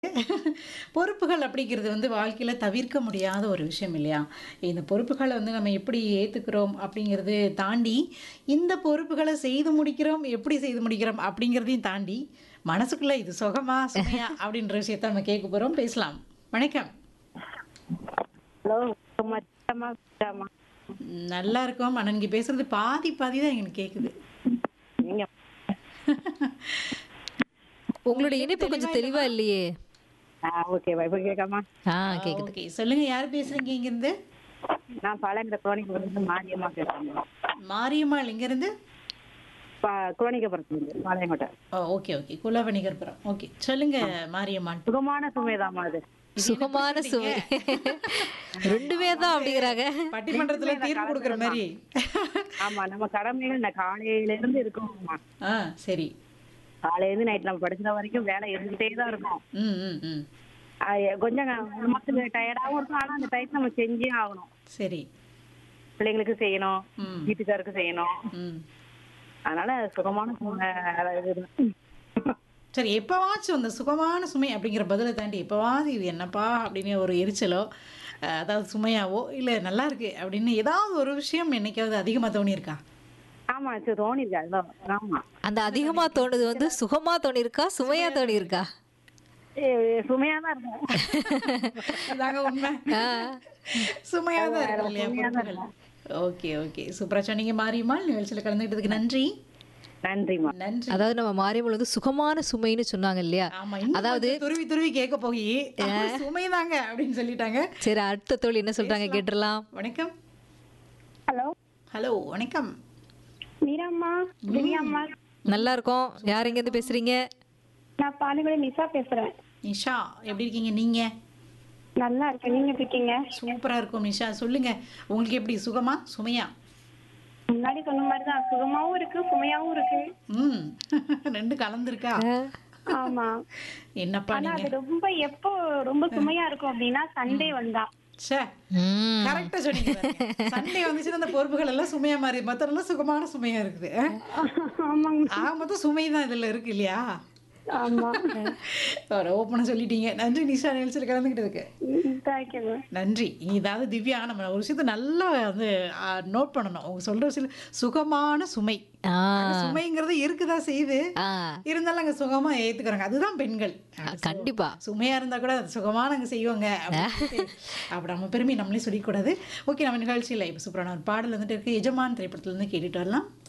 பொறுப்புகள் அப்படிங்கிறது வந்து வாழ்க்கையில தவிர்க்க முடியாத ஒரு விஷயம் இல்லையா? இந்த பொறுப்புகள வந்து நம்ம எப்படி ஏத்துக்கிறோம் அப்படிங்கிறது தாண்டி, இந்த பொறுப்புகள செய்து முடிக்கிறோம், எப்படி செய்து முடிக்கிறோம் அப்படிங்கிறதையும் தாண்டி, மனசுக்குள்ள இது சுகமா, சுமையா அப்படின்ற விஷயத்த நம்ம கேட்க போறோம். பேசலாம். வணக்கம். ஹலோ மச்சம்மா மச்சம்மா நல்லா இருக்கோம். ஆனா நீங்க பேசுறது பாதி பாதி தான் எனக்கு கேக்குது. நீங்க உங்களோட இணைப்பு கொஞ்சம் தெளிவா இல்லையே ஆ ஓகே இப்போ கேட்காமா ஆ கேக்குது ஓகே. சொல்லுங்க யார் பேசுறீங்க இங்கிருந்து? நான் பாலங்கிற குரோனிக்கபுரத்துலேருந்து மாரியம்மா பேசுறேன் மாரியம்மாள் இங்கிருந்து? பா குரோனிக்கபுரத்துலேருந்து Palayamkottai oh okay okay. Kulavanigarpuram. Okay. சொல்லுங்க மாரியம்மாள். சுகமான சுமைதாம்மா அது சுகமான சுவை ரெண்டுமே தான் அப்படிங்கிறாங்க பட்டிமன்றத்துல தீர்ப்பு கொடுக்குற மாதிரி ஆமா நம்ம கடமைகள் இந்த காலையில இருந்து இருக்கும்மா ஆ சரி காலையில இருந்து நைட் நம்ம படிக்கிற வரைக்கும் வேலை இருந்துட்டே தான் இருக்கும் ம் ம் ம் ஆ, கொஞ்சம் நமக்கு டயர்டாகவும் இருக்கும் ஆனா அந்த டைம் நம்ம செஞ்சே ஆகணும் சரி பிள்ளைங்களுக்கு செய்யணும் ம் வீட்டுக்காருக்கு செய்யணும் ம் அதனால சுகமான சுமை இது. சரி எப்பவாச்சும் அந்த சுகமான சுமை அப்படிங்கிற பதிலை தாண்டி எப்பவாவது இது என்னப்பா அப்படின்னு ஒரு எரிச்சலோ அஹ், அதாவது சுமையாவோ இல்லை நல்லா இருக்கு அப்படின்னு ஏதாவது ஒரு விஷயம் என்னைக்காவது அதிகமாக தோணியிருக்கா ஆமா சரி தோணிருக்கு அதுதான் ஆமா அந்த அதிகமா தோணுது வந்து சுகமா தோணிருக்கா சுமையா தோணிருக்கா சுமையா தான் இருக்கும் அதாங்க உண்மை சுமையாக தான் இருக்கும் இல்லையா பொறுப்புகள் ஓகே ஓகே சூப்பராக சொன்னீங்க மாரியம்மாள் நிகழ்ச்சியில் கலந்துக்கிட்டதுக்கு நன்றி நன்றிம்மா நன்றி அதாவது நம்ம மாரியம்மன் வந்து சுகமான சுமைன்னு சொன்னாங்க இல்லையா ஆமா இன்னும் அதாவது கொஞ்சம் துருவி துருவி கேட்க போய் சுமைதாங்க அப்படின்னு சொல்லிட்டாங்க சரி அடுத்த தோழி என்ன சொல்றாங்க கேட்டுடலாம் வணக்கம் ஹலோ ஹலோ வணக்கம் மீராம்மா திவ்யாம்மா நல்லா இருக்கோம் யார் எங்க இருந்து பேசுறீங்க நான் பாலிமலை நிசா பேசுறேன் நிஷா எப்படி இருக்கீங்க நீங்க நல்லா இருக்கேன் நீங்க எப்படி இருக்கீங்க சூப்பரா இருக்கும் நிஷா சொல்லுங்க உங்களுக்கு எப்படி சுகமா சுமையா முன்னாடி சொன்ன மாதிரி தான் சுகமாவும் இருக்கு சுமையாவும் இருக்கு ம் ரெண்டு கலந்துருக்கா ஆமா என்னப்பா ஆனா நீங்க அது ரொம்ப எப்போ ரொம்ப சுமையா இருக்கும் அப்படின்னா சண்டே வந்தா ச்சே ம் கரெக்டா சொன்னீங்க சண்டே வந்துச்சுன்னா அந்த பொறுப்புகள் எல்லாம் சுமையா மாறி மத்தெல்லாம் சுகமான சுமையா இருக்குது ஆமாங்க ஆக மொத்தம் சுமை தான் இதுல இருக்கு இல்லையா ஆமா ஓப்பனாக சொல்லிட்டீங்க நன்றி நிஷா நிகழ்ச்சியில் கலந்துக்கிட்டதுக்கு தேங்க்யூ நன்றி இதாவது திவ்யா நம்ம ஒரு விஷயத்தை நல்லா வந்து நோட் பண்ணணும் அவங்க சொல்ற விஷயம் சுகமான சுமை ஆ அந்த சுமைங்கிறது இருக்குதா செய்யுது ஆ இருந்தாலும் அங்க சுகமா ஏத்துக்கிறாங்க அதுதான் பெண்கள் கண்டிப்பா சுமையா இருந்தா கூட அது சுகமா நாங்க செய்வோங்க அப்படின்னு அப்படி நம்ம பெருமை நம்மளே சொல்லிக்கூடாது ஓகே நம்ம நிகழ்ச்சியில் இப்போ சூப்பரான ஒரு பாடல் வந்துட்டு இருக்கு எஜமான் திரைப்படத்துல இருந்து கேட்டுட்டு வரலாம்